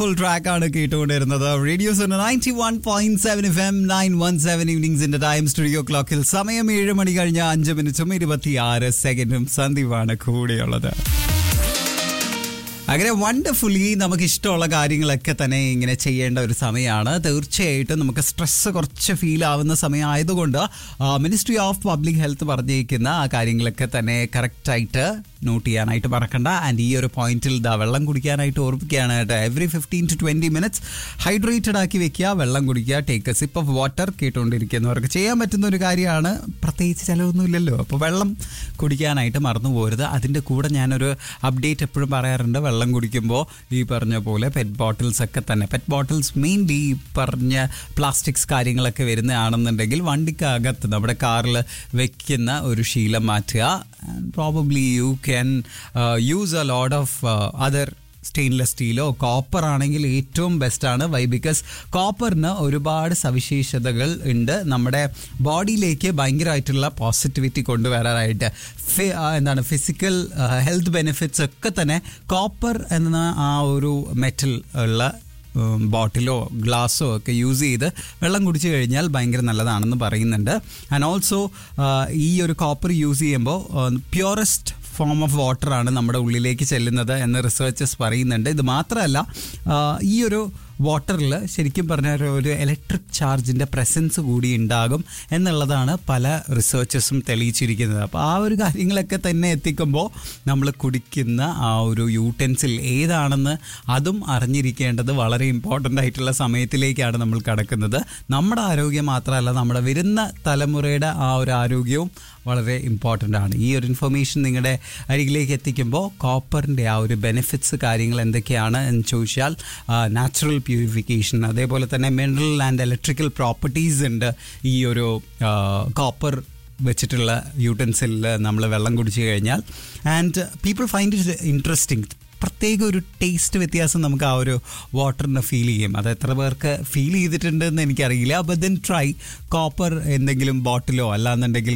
full track ആണ് കേട്ടുകൊണ്ടിരുന്നത് radio ninety one point seven F M nine one seven ഈവനിങ്സിന്റെ time studio ക്ലോക്കിൽ സമയം ഏഴ് മണി കഴിഞ്ഞ അഞ്ച് മിനിറ്റും ഇരുപത്തിയാറ് സെക്കൻഡും സന്ദീപാണ് കൂടെയുള്ളത് അങ്ങനെ വണ്ടർഫുള്ളി നമുക്ക് ഇഷ്ടമുള്ള കാര്യങ്ങളൊക്കെ തന്നെ ഇങ്ങനെ ചെയ്യേണ്ട ഒരു സമയമാണ് തീർച്ചയായിട്ടും നമുക്ക് സ്ട്രെസ് കുറച്ച് ഫീൽ ആവുന്ന സമയം ആയതുകൊണ്ട് മിനിസ്ട്രി ഓഫ് പബ്ലിക് ഹെൽത്ത് പറഞ്ഞിരിക്കുന്ന ആ കാര്യങ്ങളൊക്കെ തന്നെ കറക്റ്റായിട്ട് നോട്ട് ചെയ്യാനായിട്ട് മറക്കണ്ട ആൻഡ് ഈ ഒരു പോയിന്റിൽ ദാ വെള്ളം കുടിക്കാനായിട്ട് ഓർപ്പിക്കുകയാണ് കേട്ടോ every fifteen to twenty minutes hydrated ആക്കി വെക്കുക വെള്ളം കുടിക്കുക take a sip of water കേട്ടുകൊണ്ടിരിക്കുന്നവർക്ക് ചെയ്യാൻ പറ്റുന്ന ഒരു കാര്യമാണ് പ്രത്യേകിച്ച് ചിലവൊന്നുമില്ലല്ലോ അപ്പോൾ വെള്ളം കുടിക്കാനായിട്ട് മറന്നു പോരുത് അതിൻ്റെ കൂടെ ഞാനൊരു അപ്ഡേറ്റ് എപ്പോഴും പറയാറുണ്ട് വെള്ളം കുടിക്കുമ്പോൾ ഈ പറഞ്ഞ പോലെ പെറ്റ് ബോട്ടിൽസ് ഒക്കെ തന്നെ പെറ്റ് ബോട്ടിൽസ് മെയിൻലി ഈ പറഞ്ഞ പ്ലാസ്റ്റിക്സ് കാര്യങ്ങളൊക്കെ വരുന്നതാണെന്നുണ്ടെങ്കിൽ വണ്ടിക്കകത്ത് നമ്മുടെ കാറിൽ വെക്കുന്ന ഒരു ശീലം മാറ്റുക probably you can use a load of other stainless സ്റ്റീലോ കോപ്പർ ആണെങ്കിൽ ഏറ്റവും ബെസ്റ്റാണ് വൈ ബിക്കോസ് കോപ്പറിന് ഒരുപാട് സവിശേഷതകൾ ഉണ്ട് നമ്മുടെ ബോഡിയിലേക്ക് ഭയങ്കരമായിട്ടുള്ള പോസിറ്റിവിറ്റി കൊണ്ടുവരാനായിട്ട് ഫി- ആ, എന്താണ് ഫിസിക്കൽ ഹെൽത്ത് ബെനിഫിറ്റ്സ് ഒക്കെ തന്നെ കോപ്പർ എന്ന ആ ഒരു മെറ്റൽ ഉള്ള ഉം, ബോട്ടിലോ ഗ്ലാസ്സോ ഒക്കെ യൂസ് ചെയ്ത് വെള്ളം കുടിച്ചു കഴിഞ്ഞാൽ ഭയങ്കര നല്ലതാണെന്ന് പറയുന്നുണ്ട് ആൻഡ് ഓൾസോ ഈ ഒരു കോപ്പർ യൂസ് ചെയ്യുമ്പോൾ പ്യൂറസ്റ്റ് ഫോം ഓഫ് വാട്ടറാണ് നമ്മുടെ ഉള്ളിലേക്ക് ചെല്ലുന്നത് എന്ന് റിസർച്ചേഴ്സ് പറയുന്നുണ്ട് ഇത് മാത്രമല്ല ആ, ഈ ഒരു വാട്ടറിൽ ശരിക്കും പറഞ്ഞാൽ ഒരു ഇലക്ട്രിക് ചാർജിൻ്റെ പ്രസൻസ് കൂടി ഉണ്ടാകും എന്നുള്ളതാണ് പല റിസർച്ചേഴ്സും തെളിയിച്ചിരിക്കുന്നത് അപ്പോൾ ആ ഒരു കാര്യങ്ങളൊക്കെ തന്നെ എത്തിക്കുമ്പോൾ നമ്മൾ കുടിക്കുന്ന ആ ഒരു യൂട്ടൻസിൽ ഏതാണെന്ന് അതും അറിഞ്ഞിരിക്കേണ്ടത് വളരെ ഇമ്പോർട്ടൻ്റ് ആയിട്ടുള്ള സമയത്തിലേക്കാണ് നമ്മൾ കടക്കുന്നത് നമ്മുടെ ആരോഗ്യം മാത്രമല്ല നമ്മുടെ വരുന്ന തലമുറയുടെ ആ ഒരു ആരോഗ്യവും വളരെ ഇമ്പോർട്ടൻ്റ് ആണ് ഈ ഒരു ഇൻഫർമേഷൻ നിങ്ങളുടെ അരികിലേക്ക് എത്തിക്കുമ്പോൾ കോപ്പറിൻ്റെ ആ ഒരു ബെനിഫിറ്റ്സ് കാര്യങ്ങൾ എന്തൊക്കെയാണ് എന്ന് ചോദിച്ചാൽ നാച്ചുറൽ പ്യൂരിഫിക്കേഷൻ അതേപോലെ തന്നെ മിനറൽ ആൻഡ് ഇലക്ട്രിക്കൽ പ്രോപ്പർട്ടീസ് ഉണ്ട് ഈ ഒരു കോപ്പർ വെച്ചിട്ടുള്ള യൂട്ടൻസിലിൽ നമ്മൾ വെള്ളം കുടിച്ചു കഴിഞ്ഞാൽ and people find it interesting പ്രത്യേക ഒരു ടേസ്റ്റ് വ്യത്യാസം നമുക്ക് ആ ഒരു വാട്ടറിന് ഫീൽ ചെയ്യും അത് എത്ര പേർക്ക് ഫീൽ ചെയ്തിട്ടുണ്ട് എന്ന് എനിക്കറിയില്ല അപ്പോൾ ദെൻ ട്രൈ കോപ്പർ എന്തെങ്കിലും ബോട്ടിലോ അല്ലാന്നുണ്ടെങ്കിൽ